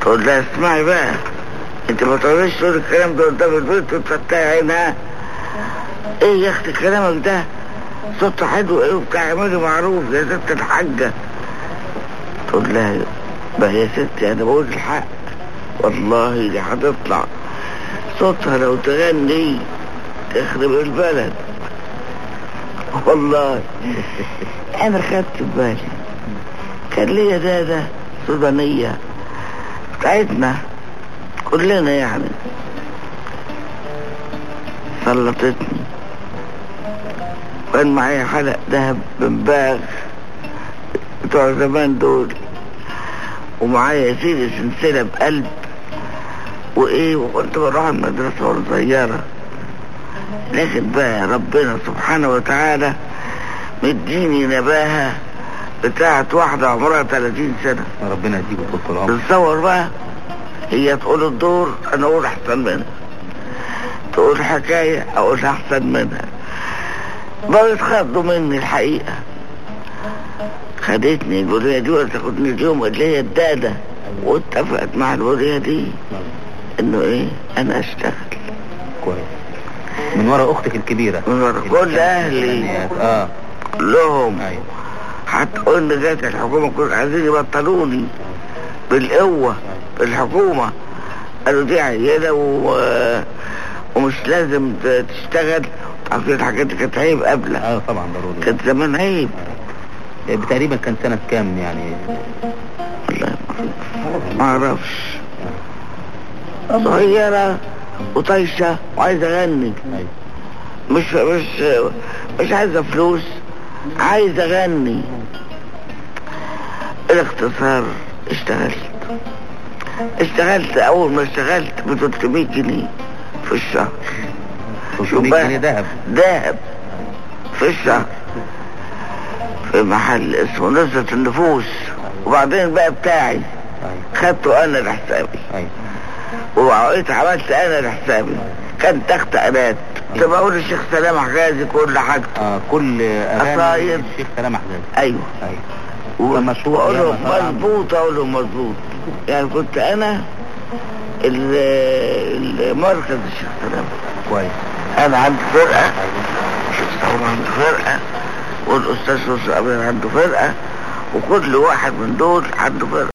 تقول لها اسمعي بقى انت ما تقوليش تقول الكلام ده قدام البيت وتفتحي عينها ايه يا اختي كلامك ده صوت حلو ايه وبتاع اعملي معروف يا ست الحاجة تقول لها بقى يا ستي انا بقول الحق والله دي هتطلع صوتها لو تغني تخرب البلد والله انا خدت بالي كان ليا دادة سودانية بتاعتنا كلنا يعني سلطتني كان معايا حلق دهب من باغ بتوع زمان دول ومعايا يا سيدي سلسلة بقلب وايه وكنت بروح المدرسة وانا صغيرة لكن بقى ربنا سبحانه وتعالى مديني نباهة بتاعت واحدة عمرها 30 سنة ربنا يديكم طول العمر تتصور بقى هي تقول الدور انا اقول احسن منها تقول حكاية اقول احسن منها بقوا يتخضوا مني الحقيقة خدتني البولية دي وتاخدني اليوم اللي هي الدادة واتفقت مع البولية دي انه ايه انا اشتغل كويس من ورا اختك الكبيرة من ورا كل اهلي اه كلهم ايوه هتقول لي جات الحكومة كل عايزين يبطلوني بالقوة بالحكومة قالوا دي عيلة و... ومش لازم ت- تشتغل عارفين الحاجات دي كانت عيب قبل اه طبعا ضروري كانت زمان عيب تقريبا كان سنة كام يعني والله ما اعرفش صغيرة وطايشة وعايزة اغني ايوه مش مش مش عايزة فلوس عايزة اغني الاختصار اشتغلت اشتغلت اول ما اشتغلت ب 300 جنيه في الشهر 300 بقى. جنيه ذهب دهب في الشهر في محل اسمه نزلة النفوس وبعدين بقى بتاعي ايوه خدته انا لحسابي ايوه وبقيت عملت انا لحسابي كان تحت انات كنت بقول الشيخ سلام حجازي كل حاجة اه كل اغاني قصايد. الشيخ سلام حجاز ايوه ايوه كان مشهور واقول له أيامها طبعاً. مظبوط اقول له مظبوط يعني كنت انا ال- المركز الشيخ سلام كويس انا عندي فرقة ايوه الشيخ سلام عنده فرقة والاستاذ يوسف أمين عنده فرقة وكل واحد من دول عنده فرقة